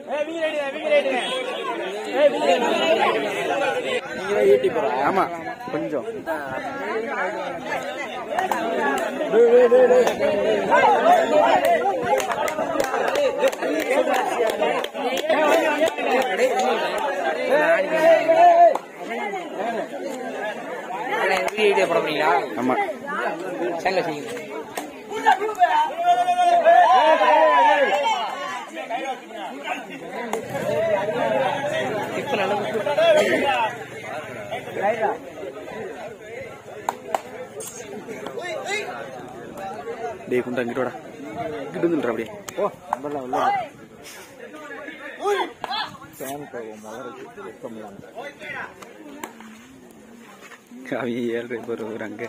ஆமா கொஞ்சம் வீடியோ போட முடியுங்களா ஆமா சேனல் செய்யுங்க இப்ப நல்லது டேய் குண்டா இங்கிட்டு வாடா இங்கிட்டு வந்துடுறா அப்படியே ஓ நம்மளாம் உள்ள ஃபேன் போகும் மலருக்கு வெப்பம் இல்லாம அவங்க ஏழரை பேர் வராங்க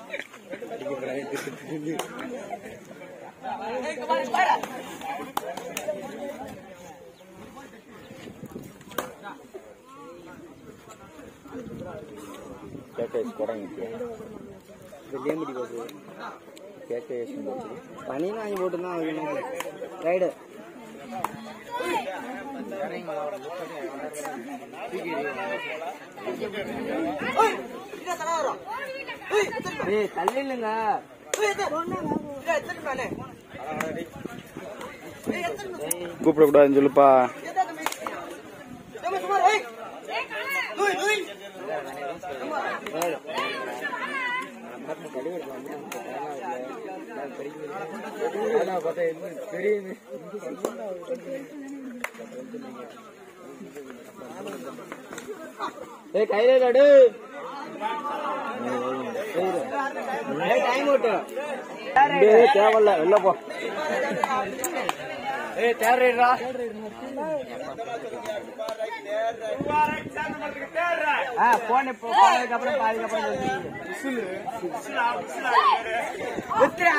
கேகேஎஸ் தொடங்கிட்டு இந்த கேம் முடி போகுது கேகேஎஸ் போகுது பனி வாங்கி போட்டுருந்தான் ரைடு ஏய் தள்ளி இல்லைங்க கூப்பிடக்கூடாதுன்னு சொல்லுப்பா ஏய் கையில நடு ஏய் டைம் விட்டு தேவையில்ல வெளில போ ஏய் தேடுறா ஆ போன போனதுக்கு அப்புறம் பாதிக்கு அப்புறம் வித்துறா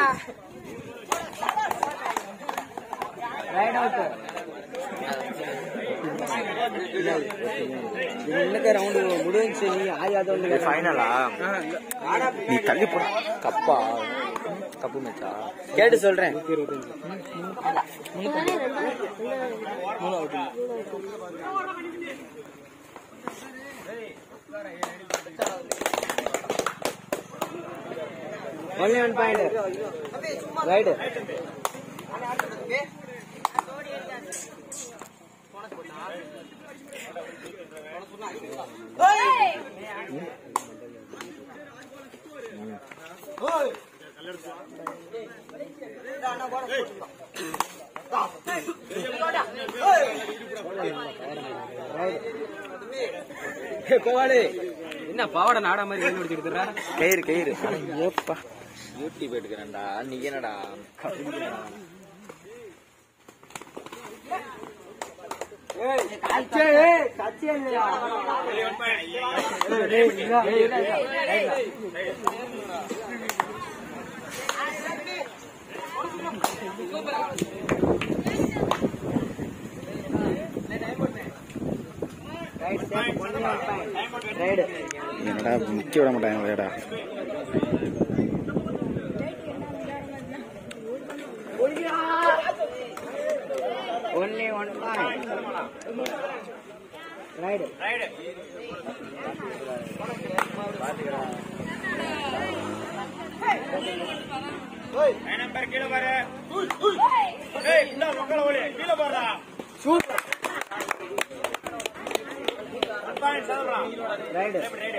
ரைட் அவுட் இன்னைக்கு ரவுண்டு முடிஞ்சு நீ ஆயாத ஃபைனலா நீ தள்ளி போட கப்பா கப்பு மேட்சா கேட்டு சொல்றேன் ஒன்லி ஒன் பாயிண்ட் ரைட் கோவாடு என்ன பாவாடை நாடா மாதிரி கண்டு பிடிச்சிருக்கிறா கயிறு கயிறு ஏப்பா யூடியூப் எடுக்கிறேன்டா நீ என்னடா என்னடா நிக்க விட மாட்டாங்களேடா Only one point. Right. Right.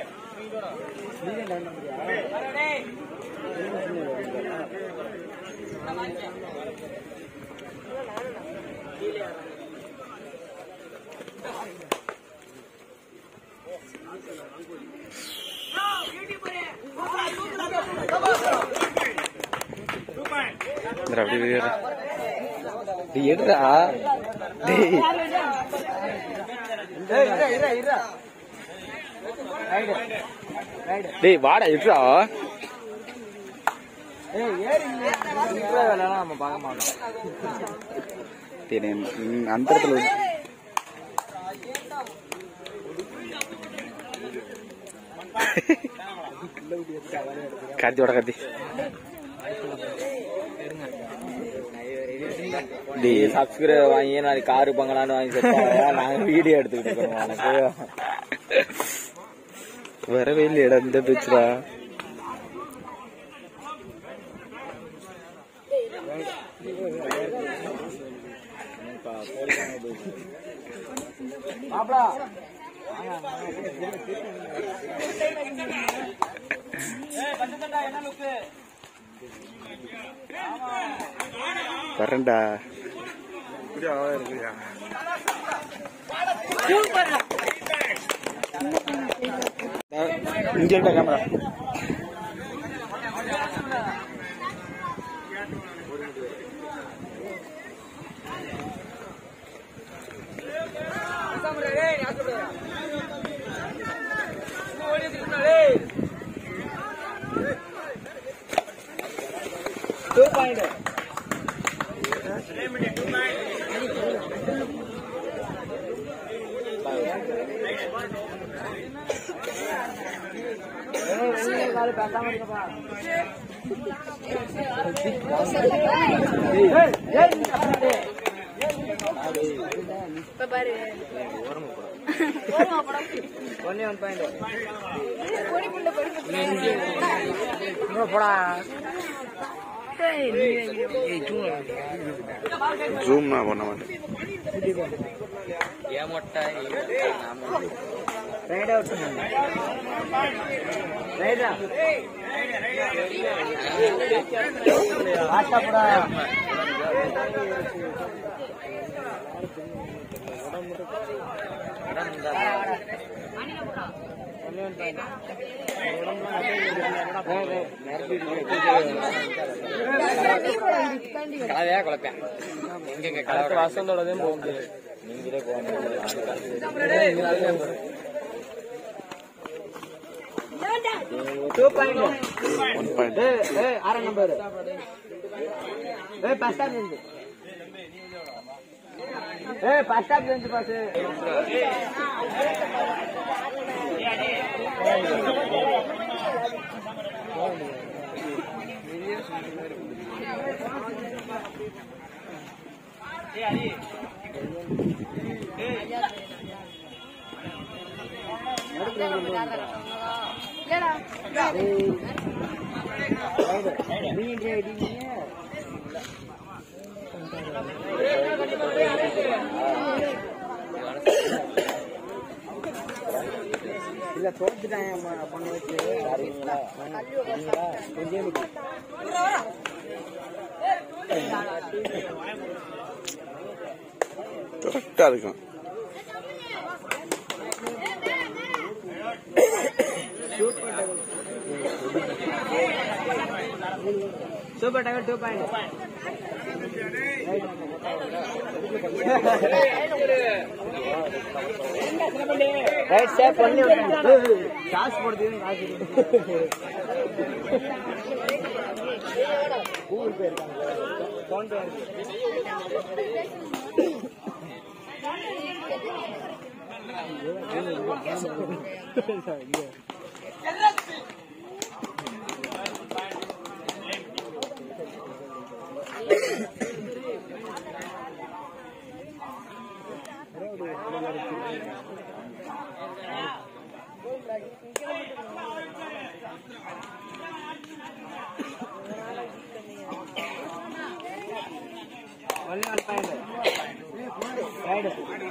இந்தா அப்படியே வெளியேறு. டேய் எடுடா டேய் டேய் வாடா எடுடா நம்ம பார்க்க மாட்டோம் டேய் நீ- நீ அந்த இடத்துல வந்து- கார்த்தியோட கார்த்தி டேய் சப்ஸ்கிரைபர் வாங்கி நாளைக்கு காரு பங்களான்னு வாங்கி செட்டாங்க நாங்க வீடியோ எடுத்துக்கிட்டு இருக்கோம் உனக்கு வரவே இல்லையடா இந்த பேச்சுடா வரேன்டா இங்க இருக்கா கேமரா இப்ப பாரு ஒன்னே ஒன் பாயிண்ட் பொடி புள்ள பொடி போடா ஜூம் நான் பண்ண மாட்டேன் ஏமொட்டை ரைட் அவுட் ரைடா ஆட்டப்படா கலவையா குழப்பேன் எங்க கலவை வசந்தோடதையும் போக முடியாது நீங்களே டூ பாயிண்ட் ஒன் பாயிண்ட் ஆறாம் நம்பர் ஏய் பஸ் ஸ்டாப்ல இருந்து ஏய் பஸ் ஸ்டாப்ல இருந்து பாஸ் இல்ல தோத்துட்டாங்க பொண்ணு வச்சு கொஞ்சம் கரெக்டா இருக்கும் super tower two point right safe பண்ணி காசு போடுறது காசு கூகுள் பே இருக்காங்க PhonePe only one point right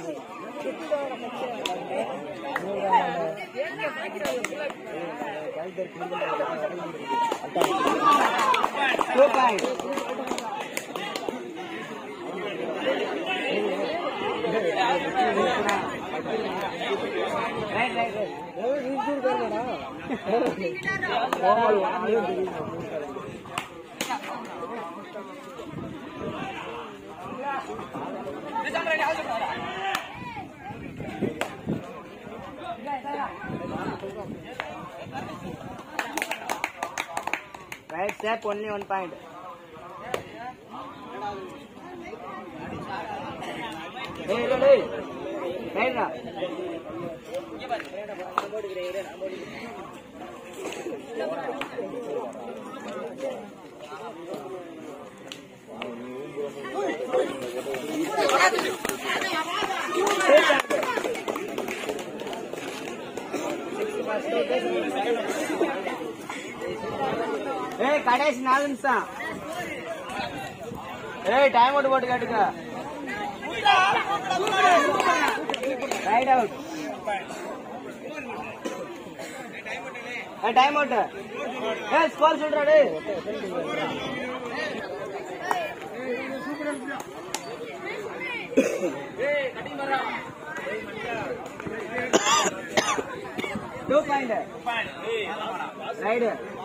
two point right right right step only one point ஏய் இல்ல டேய் ரைட்ரா ஏய் கடைசி நாலு நிமிஷம் ஏய் டைம் அவுட் போட்டு கேட்டுக்க ரைட் அவுட் டைம் அவுட் ஏய் ஸ்கோர் சொல்றா டேய் two point raid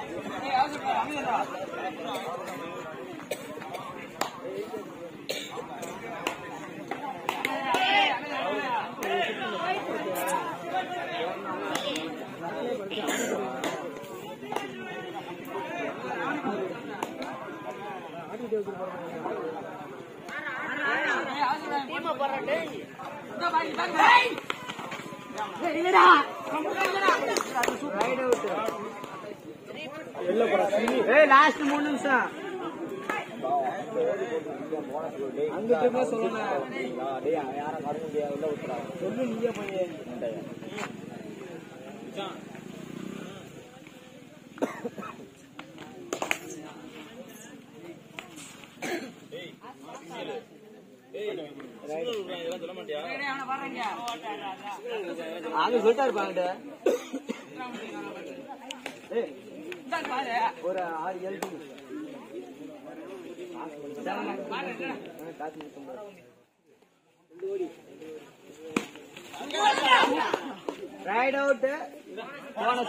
right out ஏய் லாஸ்ட் மூணு நிமிஷம் அங்க திரும்ப சொல்லணும் சொல்லு நீயே போய் ஆளு சொல்லிட்டாரு பாங்கிட்ட ஏய், ஒரு ஆறு ஏழு team. ஆ, காசு மட்டும் போடு. Right out bonus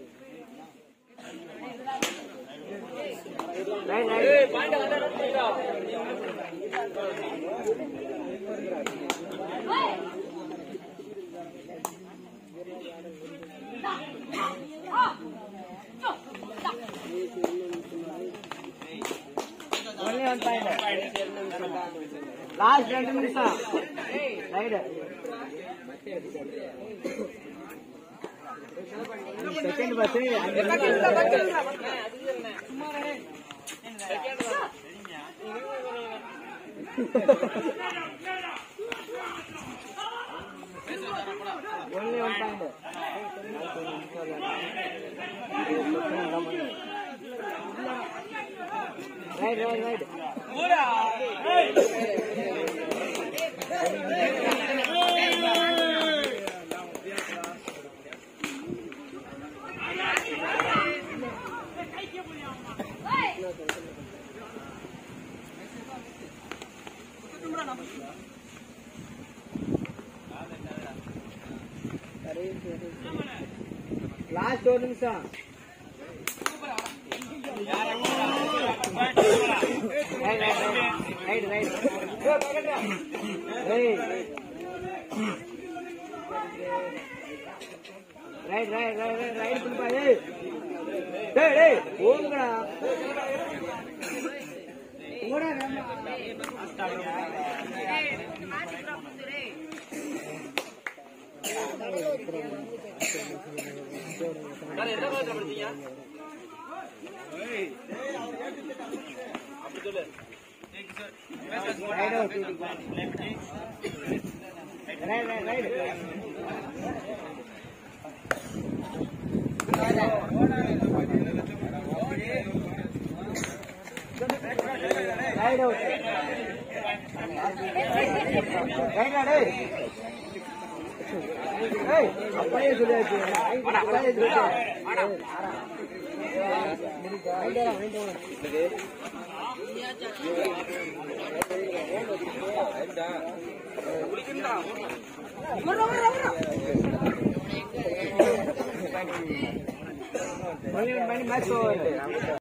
right right only one point last ரெண்டு நிமிஷம் right second bus only one point right right right last ஒரு நிமிஷம் ரைட் ரைட் ரைட் ரைட் ஏய் right right right right right பண்ணுப்பா ஏய் டேய் டேய் ஓங்கடா ஓடா right out right right right right out right right ஏய் அப்படியே சொல்லியாச்சு அப்படியே சொல்லியாச்சு மணி மணி மேட்ச் ஓவர்